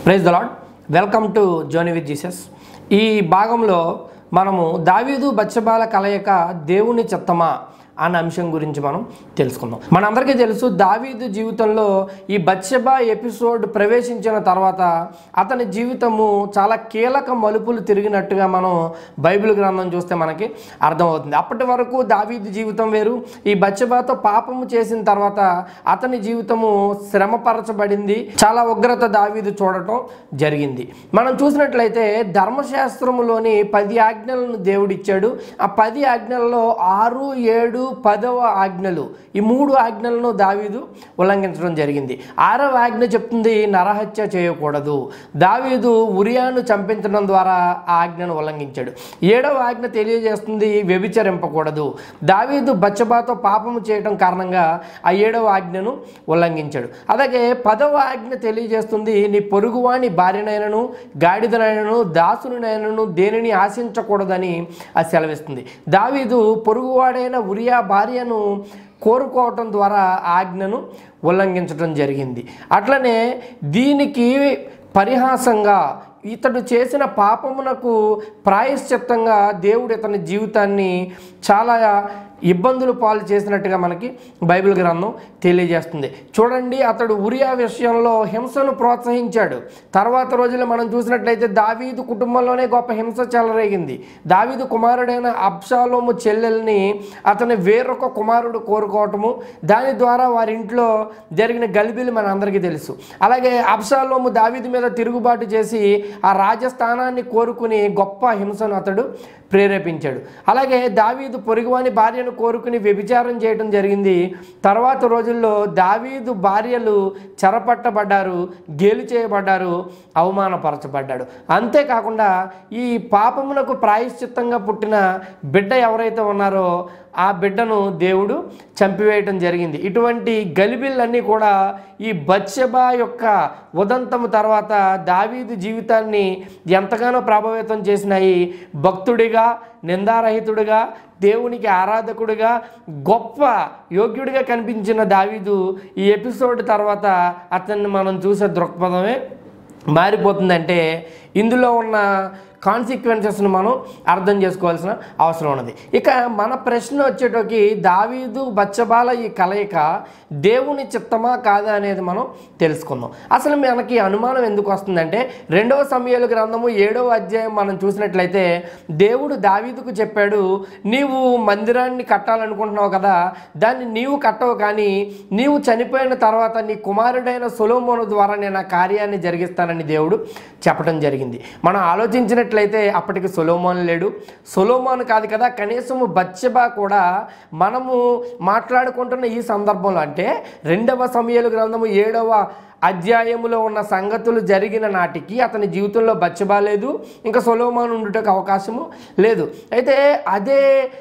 praise the Lord welcome to journey with Jesus ఈ భాగంలో మనము దావీదు బచ్చబాల కలయిక దేవుని చిత్తమా అన్న అంశం గురించి మనం తెలుసుకుందాం మనందరికీ తెలుసు దావీదు జీవితంలో ఈ బత్షబా ఎపిసోడ్ ప్రవేశించిన తర్వాత అతని జీవితము చాలా కీలక మలుపులు తిరిగినట్టుగా మనం బైబిల్ గ్రంథం చూస్తే మనకి అర్థమవుతుంది అప్పటి వరకు దావీదు జీవితం వేరు ఈ బత్షబాతో పాపము చేసిన తర్వాత అతని జీవితము శ్రమపరచబడింది చాలా ఉగ్రత దావీదు చూడటం జరిగింది మనం చూసినట్లయితే ధర్మశాస్త్రములోని పది ఆజ్ఞలను దేవుడిచ్చాడు ఆ పది ఆజ్ఞలలో ఆరు ఏడు పదవ ఆజ్ఞలు ఈ మూడు ఆజ్ఞలను దావీదు ఉల్లంఘించడం జరిగింది ఆరవ ఆజ్ఞ చెప్తుంది నరహత్య చేయకూడదు దావీదు ఉరియాను చంపించడం ద్వారా ఆ ఆజ్ఞను ఉల్లంఘించాడు ఏడవ ఆజ్ఞ తెలియజేస్తుంది వ్యభిచరింపకూడదు దావీదు బచ్చబాతో పాపము చేయడం కారణంగా ఆ ఏడవ ఆజ్ఞను ఉల్లంఘించాడు అలాగే పదవ ఆజ్ఞ తెలియజేస్తుంది నీ పొరుగువాని భార్యనైనను గాడిదనైనను దాసునినైనను దేనిని ఆశించకూడదని అది సెలవిస్తుంది దావీదు పొరుగువాడైన ఉరియా భార్యను కోరుకోవటం ద్వారా ఆ ఆజ్ఞను ఉల్లంఘించడం జరిగింది అట్లనే దీనికి పరిహాసంగా ఇతడు చేసిన పాపమునకు ప్రాయశ్చిత్తంగా దేవుడు ఇతని జీవితాన్ని చాలా ఇబ్బందులు పాలు చేసినట్టుగా మనకి బైబిల్ గ్రంథం తెలియజేస్తుంది చూడండి అతడు ఉరియా విషయంలో హింసను ప్రోత్సహించాడు తర్వాత రోజుల్లో మనం చూసినట్లయితే దావీదు కుటుంబంలోనే గొప్ప హింస చెలరేగింది దావీదు కుమారుడైన అబ్షాలోము చెల్లెల్ని అతని వేరొక కుమారుడు కోరుకోవటము దాని ద్వారా వారి ఇంట్లో జరిగిన గలిబిలు మన అందరికీ తెలుసు అలాగే అబ్షాలోము దావీదు మీద తిరుగుబాటు చేసి ఆ రాజస్థానాన్ని కోరుకుని గొప్ప హింసను అతడు ప్రేరేపించాడు అలాగే దావీదు పొరుగువాని భార్యను కోరుకుని వ్యభిచారం చేయడం జరిగింది తర్వాత రోజుల్లో దావీదు భార్యలు చెరపట్టబడ్డారు గేలు చేయబడ్డారు అవమానపరచబడ్డాడు అంతేకాకుండా ఈ పాపమునకు ప్రాయశ్చిత్తంగా పుట్టిన బిడ్డ ఎవరైతే ఉన్నారో ఆ బిడ్డను దేవుడు చంపివేయటం జరిగింది ఇటువంటి గలిబిళ్ళన్నీ కూడా ఈ బత్షబా యొక్క ఉదంతము తర్వాత దావీదు జీవితాన్ని ఎంతగానో ప్రభావితం చేసినాయి భక్తుడిగా నిందారహితుడిగా దేవునికి ఆరాధకుడిగా గొప్ప యోగ్యుడిగా కనిపించిన దావీదు ఈ ఎపిసోడ్ తర్వాత అతన్ని మనం చూసే దృక్పథమే మారిపోతుందంటే ఇందులో ఉన్న కాన్సిక్వెన్సెస్ను మనం అర్థం చేసుకోవాల్సిన అవసరం ఉన్నది ఇక మన ప్రశ్న వచ్చేటోకి దావీదు బచ్చబాల ఈ కలయిక దేవుని చిత్తమా కాదా అనేది మనం తెలుసుకుందాం అసలు మనకి అనుమానం ఎందుకు వస్తుందంటే రెండవ సమయాల గ్రంథము ఏడవ అధ్యాయం మనం చూసినట్లయితే దేవుడు దావీదుకు చెప్పాడు నీవు మందిరాన్ని కట్టాలనుకుంటున్నావు కదా దాన్ని నీవు కట్టవు కానీ నీవు చనిపోయిన తర్వాత నీ కుమారుడైన సొలోమోను ద్వారా నేను ఆ కార్యాన్ని జరిగిస్తానని దేవుడు చెప్పడం జరిగింది మనం ఆలోచించినట్లయితే అప్పటికి సొలోమోన్ లేడు సొలోమోన్ కాదు కదా కనీసము బచ్చబా కూడా మనము మాట్లాడుకుంటున్న ఈ సందర్భంలో అంటే రెండవ సమయాలు గ్రంథము ఏడవ అధ్యాయములో ఉన్న సంగతులు జరిగిన నాటికి అతని జీవితంలో బచ్చబా లేదు ఇంకా సొలోమాన్ ఉండుటకు అవకాశము లేదు అయితే అదే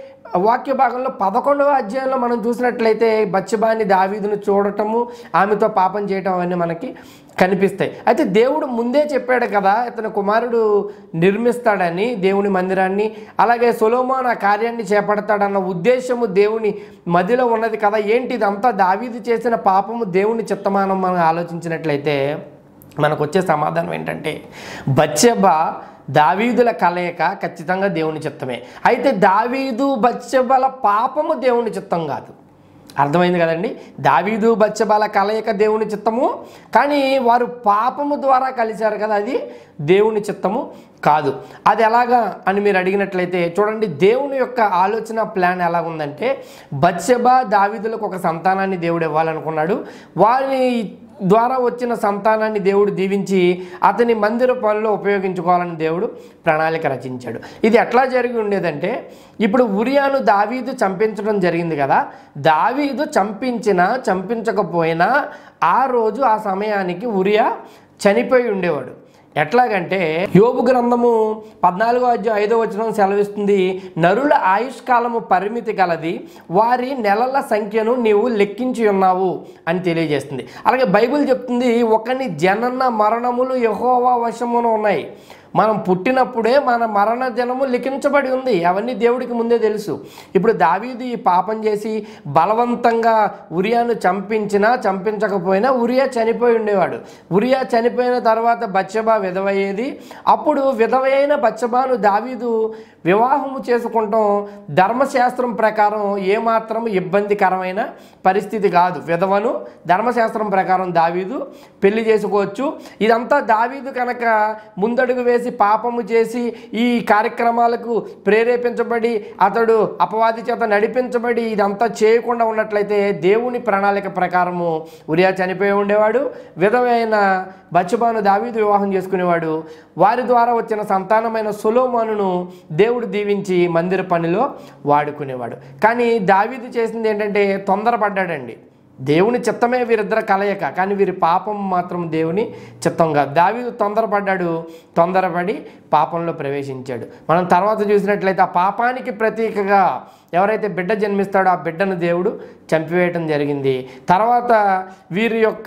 వాక్య భాగంలో పదకొండవ అధ్యాయంలో మనం చూసినట్లయితే బచ్చబాని దావీదును చూడటము ఆమెతో పాపం చేయటం అవన్నీ మనకి కనిపిస్తాయి అయితే దేవుడు ముందే చెప్పాడు కదా ఇతని కుమారుడు నిర్మిస్తాడని దేవుని మందిరాన్ని అలాగే సొలోమాన్ ఆ కార్యాన్ని చేపడతాడన్న ఉద్దేశము దేవుని మదిలో ఉన్నది కదా ఏంటి ఇదంతా దావీదు చేసిన పాపము దేవుని చిత్తమానం మనం ఆలోచించినట్లయితే మనకు వచ్చే సమాధానం ఏంటంటే బచ్చబా దావీదుల కలయిక ఖచ్చితంగా దేవుని చిత్తమే అయితే దావీదు బచ్చబల పాపము దేవుని చిత్తం కాదు అర్థమైంది కదండి దావీదు బచ్చబాల కలయిక దేవుని చిత్తము కానీ వారు పాపము ద్వారా కలిశారు కదా అది దేవుని చిత్తము కాదు అది ఎలాగా అని మీరు అడిగినట్లయితే చూడండి దేవుని యొక్క ఆలోచన ప్లాన్ ఎలా ఉందంటే బత్సెబా దావీదులకు ఒక సంతానాన్ని దేవుడు ఇవ్వాలనుకున్నాడు వారిని ద్వారా వచ్చిన సంతానాన్ని దేవుడు దీవించి అతని మందిర పనుల్లో ఉపయోగించుకోవాలని దేవుడు ప్రణాళిక రచించాడు ఇది ఎట్లా జరిగి ఉండేదంటే ఇప్పుడు ఉరియాను దావీదు చంపించడం జరిగింది కదా దావీదు చంపించినా చంపించకపోయినా ఆ రోజు ఆ సమయానికి ఉరియా చనిపోయి ఉండేవాడు ఎట్లాగంటే యోబు గ్రంథము పద్నాలుగో అధ్యాయం ఐదో వచనం సెలవిస్తుంది నరుల ఆయుష్కాలము పరిమితి కలది వారి నెలల సంఖ్యను నీవు లెక్కించి ఉన్నావు అని తెలియజేస్తుంది అలాగే బైబిల్ చెప్తుంది ఒకని జనన మరణములు యహోవా వశమున ఉన్నాయి మనం పుట్టినప్పుడే మన మరణ దినము లిఖించబడి ఉంది అవన్నీ దేవుడికి ముందే తెలుసు ఇప్పుడు దావీదు ఈ పాపం చేసి బలవంతంగా ఉరియాను చంపించినా చంపించకపోయినా ఉరియా చనిపోయి ఉండేవాడు ఉరియా చనిపోయిన తర్వాత బచ్చబా విధవయ్యేది అప్పుడు విధవైన బచ్చబాను దావీదు వివాహము చేసుకుంటాం ధర్మశాస్త్రం ప్రకారం ఏమాత్రం ఇబ్బందికరమైన పరిస్థితి కాదు విధవను ధర్మశాస్త్రం ప్రకారం దావీదు పెళ్లి చేసుకోవచ్చు ఇదంతా దావీదు కనుక ముందడుగు వేసి పాపము చేసి ఈ కార్యక్రమాలకు ప్రేరేపించబడి అతడు అపవాది చేత నడిపించబడి ఇదంతా చేయకుండా ఉన్నట్లయితే దేవుని ప్రణాళిక ప్రకారము ఉరియా చనిపోయి ఉండేవాడు విధవైన బచ్చబాను దావీదు వివాహం చేసుకునేవాడు వారి ద్వారా వచ్చిన సంతానమైన సులోమానును దేవుడు దీవించి మందిర పనిలో వాడుకునేవాడు కానీ దావీదు చేసింది ఏంటంటే తొందరపడ్డాడండి దేవుని చిత్తమే వీరిద్దరు కలయిక కానీ వీరి పాపం మాత్రం దేవుని చిత్తం కాదు దావీదు తొందరపడ్డాడు తొందరపడి పాపంలో ప్రవేశించాడు మనం తర్వాత చూసినట్లయితే ఆ పాపానికి ప్రతీకగా ఎవరైతే బిడ్డ జన్మిస్తాడో ఆ బిడ్డను దేవుడు చంపివేయటం జరిగింది తర్వాత వీరి యొక్క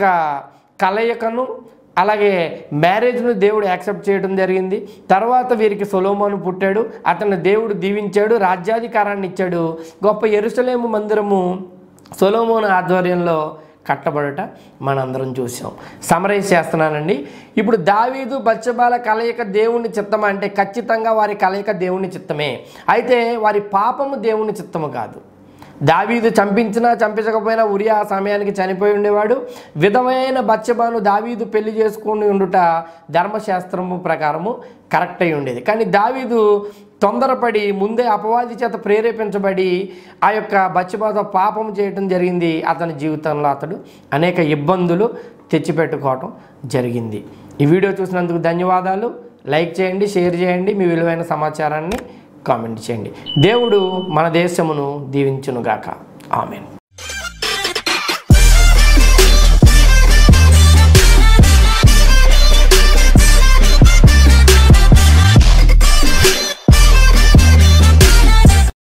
కలయికను అలాగే మ్యారేజ్ను దేవుడు యాక్సెప్ట్ చేయడం జరిగింది తర్వాత వీరికి సొలోమోను పుట్టాడు అతను దేవుడు దీవించాడు రాజ్యాధికారాన్ని ఇచ్చాడు గొప్ప ఎరుసలేము మందిరము సొలోమోను ఆధ్వర్యంలో కట్టబడట మనందరం చూసాం సమరైజ్ చేస్తున్నానండి ఇప్పుడు దావీదు బచ్చబాల కలయిక దేవుని చిత్తం అంటే ఖచ్చితంగా వారి కలయిక దేవుని చిత్తమే అయితే వారి పాపము దేవుని చిత్తము కాదు దావీదు చంపించినా చంపించకపోయినా ఉరియా ఆ సమయానికి చనిపోయి ఉండేవాడు విధమైన బచ్చబాను దావీదు పెళ్లి చేసుకుని ఉండుట ధర్మశాస్త్రము ప్రకారము కరెక్ట్ అయి ఉండేది కానీ దావీదు తొందరపడి ముందే అపవాది చేత ప్రేరేపించబడి ఆ యొక్క బచ్చబాతో పాపం చేయటం జరిగింది అతని జీవితంలో అతడు అనేక ఇబ్బందులు తెచ్చిపెట్టుకోవటం జరిగింది ఈ వీడియో చూసినందుకు ధన్యవాదాలు లైక్ చేయండి షేర్ చేయండి మీ విలువైన సమాచారాన్ని కామెంట్ చేయండి దేవుడు మన దేశమును దీవించునుగాక ఆమెన్